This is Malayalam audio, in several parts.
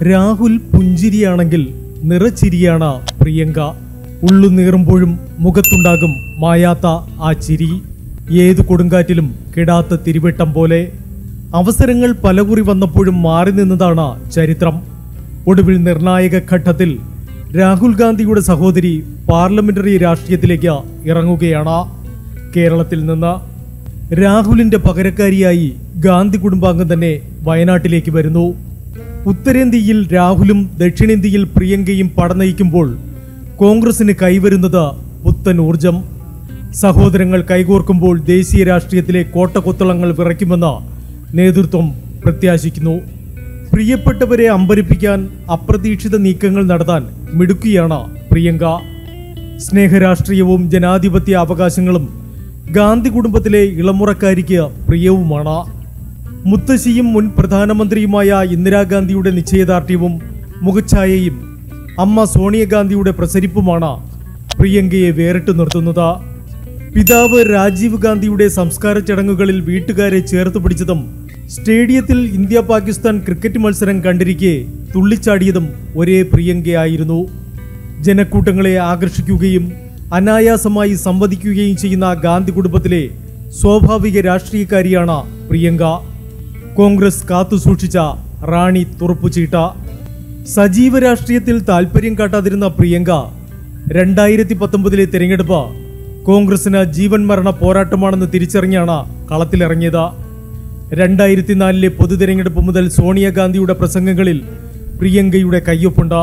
രാഹുൽ പുഞ്ചിരിയാണെങ്കിൽ നിറച്ചിരിയാണ് പ്രിയങ്ക ഉള്ളു നീറുമ്പോഴും മുഖത്തുണ്ടാകും മായാത്ത ആ ചിരി ഏതു കൊടുങ്കാറ്റിലും കിടാത്ത തിരുവട്ടം പോലെ അവസരങ്ങൾ പലകുറി വന്നപ്പോഴും മാറി നിന്നതാണ് ചരിത്രം ഒടുവിൽ നിർണായക ഘട്ടത്തിൽ രാഹുൽ ഗാന്ധിയുടെ സഹോദരി പാർലമെന്ററി രാഷ്ട്രീയത്തിലേക്ക് ഇറങ്ങുകയാണ് കേരളത്തിൽ നിന്ന് രാഹുലിന്റെ പകരക്കാരിയായി ഗാന്ധി കുടുംബാംഗം തന്നെ വയനാട്ടിലേക്ക് വരുന്നു ഉത്തരേന്ത്യയിൽ രാഹുലും ദക്ഷിണേന്ത്യയിൽ പ്രിയങ്കയും പടനയിക്കുമ്പോൾ കോൺഗ്രസിന് കൈവരുന്നത് പുത്തൻ ഊർജം സഹോദരങ്ങൾ കൈകോർക്കുമ്പോൾ ദേശീയ രാഷ്ട്രീയത്തിലെ കോട്ടകൊത്തളങ്ങൾ വിറയ്ക്കുമെന്ന് നേതൃത്വം പ്രത്യാശിക്കുന്നു പ്രിയപ്പെട്ടവരെ അമ്പരിപ്പിക്കാൻ അപ്രതീക്ഷിത നീക്കങ്ങൾ നടത്താൻ മിടുക്കിയാണ് പ്രിയങ്ക സ്നേഹരാഷ്ട്രീയവും ജനാധിപത്യ അവകാശങ്ങളും ഗാന്ധി കുടുംബത്തിലെ ഇളമുറക്കാരിക്ക് പ്രിയവുമാണ് മുത്തശ്ശിയും മുൻ പ്രധാനമന്ത്രിയുമായ ഇന്ദിരാഗാന്ധിയുടെ നിശ്ചയദാർഢ്യവും മുഖഛായയും അമ്മ സോണിയാഗാന്ധിയുടെ പ്രസരിപ്പുമാണ് പ്രിയങ്കയെ വേറിട്ടു നിർത്തുന്നത് പിതാവ് രാജീവ് ഗാന്ധിയുടെ സംസ്കാര ചടങ്ങുകളിൽ വീട്ടുകാരെ ചേർത്ത് പിടിച്ചതും സ്റ്റേഡിയത്തിൽ ഇന്ത്യ പാകിസ്ഥാൻ ക്രിക്കറ്റ് മത്സരം കണ്ടിരിക്കെ തുള്ളിച്ചാടിയതും ഒരേ പ്രിയങ്കയായിരുന്നു ജനക്കൂട്ടങ്ങളെ ആകർഷിക്കുകയും അനായാസമായി സംവദിക്കുകയും ചെയ്യുന്ന ഗാന്ധി കുടുംബത്തിലെ സ്വാഭാവിക രാഷ്ട്രീയക്കാരിയാണ് പ്രിയങ്ക കോൺഗ്രസ് കാത്തുസൂക്ഷിച്ച റാണി തുറപ്പുചീട്ട സജീവ രാഷ്ട്രീയത്തിൽ താൽപര്യം കാട്ടാതിരുന്ന പ്രിയങ്ക രണ്ടായിരത്തി പത്തൊമ്പതിലെ തെരഞ്ഞെടുപ്പ് കോൺഗ്രസിന് ജീവൻ മരണ പോരാട്ടമാണെന്ന് തിരിച്ചറിഞ്ഞാണ് കളത്തിലിറങ്ങിയത് രണ്ടായിരത്തി നാലിലെ പൊതു തെരഞ്ഞെടുപ്പ് മുതൽ സോണിയാഗാന്ധിയുടെ പ്രസംഗങ്ങളിൽ പ്രിയങ്കയുടെ കയ്യൊപ്പുണ്ട്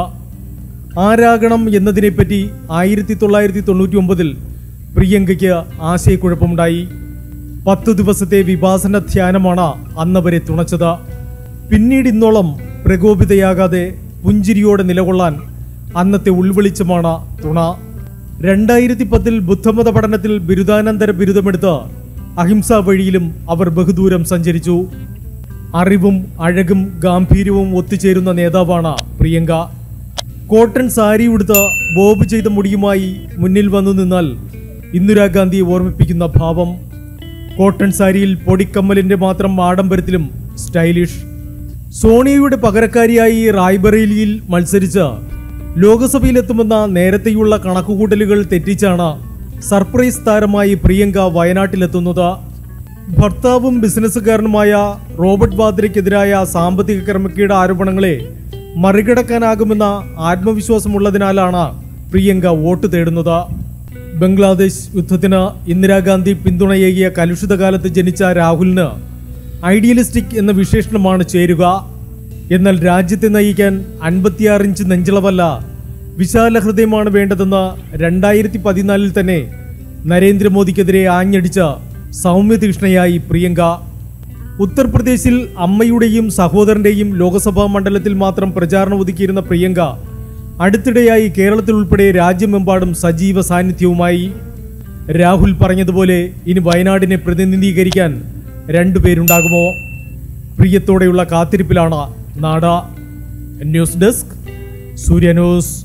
ആരാകണം എന്നതിനെപ്പറ്റി ആയിരത്തി തൊള്ളായിരത്തി തൊണ്ണൂറ്റി ഒമ്പതിൽ പ്രിയങ്കയ്ക്ക് ആശയക്കുഴപ്പമുണ്ടായി പത്തു ദിവസത്തെ വിഭാസന ധ്യാനമാണ് അന്നവരെ തുണച്ചത് പിന്നീട് ഇന്നോളം പ്രകോപിതയാകാതെ പുഞ്ചിരിയോടെ നിലകൊള്ളാൻ അന്നത്തെ ഉൾവെളിച്ചമാണ് തുണ രണ്ടായിരത്തി പത്തിൽ ബുദ്ധമത പഠനത്തിൽ ബിരുദാനന്തര ബിരുദമെടുത്ത് അഹിംസാ വഴിയിലും അവർ ബഹുദൂരം സഞ്ചരിച്ചു അറിവും അഴകും ഗാംഭീര്യവും ഒത്തുചേരുന്ന നേതാവാണ് പ്രിയങ്ക കോട്ടൺ സാരി ഉടുത്ത് ബോബ് ചെയ്ത മുടിയുമായി മുന്നിൽ വന്നു നിന്നാൽ ഇന്ദിരാഗാന്ധിയെ ഓർമ്മിപ്പിക്കുന്ന ഭാവം കോട്ടൺ സാരിയിൽ പൊടിക്കമ്മലിന്റെ മാത്രം ആഡംബരത്തിലും സ്റ്റൈലിഷ് സോണിയയുടെ പകരക്കാരിയായി റായ്ബറേലിയിൽ മത്സരിച്ച് ലോക്സഭയിലെത്തുമെന്ന നേരത്തെയുള്ള കണക്കുകൂട്ടലുകൾ തെറ്റിച്ചാണ് സർപ്രൈസ് താരമായി പ്രിയങ്ക വയനാട്ടിലെത്തുന്നത് ഭർത്താവും ബിസിനസ്സുകാരനുമായ റോബർട്ട് വാദ്രയ്ക്കെതിരായ സാമ്പത്തിക ക്രമക്കേട് ആരോപണങ്ങളെ മറികടക്കാനാകുമെന്ന ആത്മവിശ്വാസമുള്ളതിനാലാണ് പ്രിയങ്ക വോട്ട് തേടുന്നത് ബംഗ്ലാദേശ് യുദ്ധത്തിന് ഇന്ദിരാഗാന്ധി പിന്തുണയേകിയ കലുഷിത കാലത്ത് ജനിച്ച രാഹുലിന് ഐഡിയലിസ്റ്റിക് എന്ന വിശേഷണമാണ് ചേരുക എന്നാൽ രാജ്യത്തെ നയിക്കാൻ അൻപത്തിയാറ് ഇഞ്ച് നെഞ്ചളവല്ല വിശാല ഹൃദയമാണ് വേണ്ടതെന്ന് രണ്ടായിരത്തി പതിനാലിൽ തന്നെ നരേന്ദ്രമോദിക്കെതിരെ ആഞ്ഞടിച്ച സൗമ്യതീഷ്ണയായി പ്രിയങ്ക ഉത്തർപ്രദേശിൽ അമ്മയുടെയും സഹോദരന്റെയും ലോക്സഭാ മണ്ഡലത്തിൽ മാത്രം പ്രചാരണം ഒതുക്കിയിരുന്ന പ്രിയങ്ക അടുത്തിടെയായി കേരളത്തിൽ ഉൾപ്പെടെ രാജ്യമെമ്പാടും സജീവ സാന്നിധ്യവുമായി രാഹുൽ പറഞ്ഞതുപോലെ ഇനി വയനാടിനെ പ്രതിനിധീകരിക്കാൻ രണ്ടുപേരുണ്ടാകുമോ പ്രിയത്തോടെയുള്ള കാത്തിരിപ്പിലാണ് നാട ന്യൂസ് ഡെസ്ക് സൂര്യ ന്യൂസ്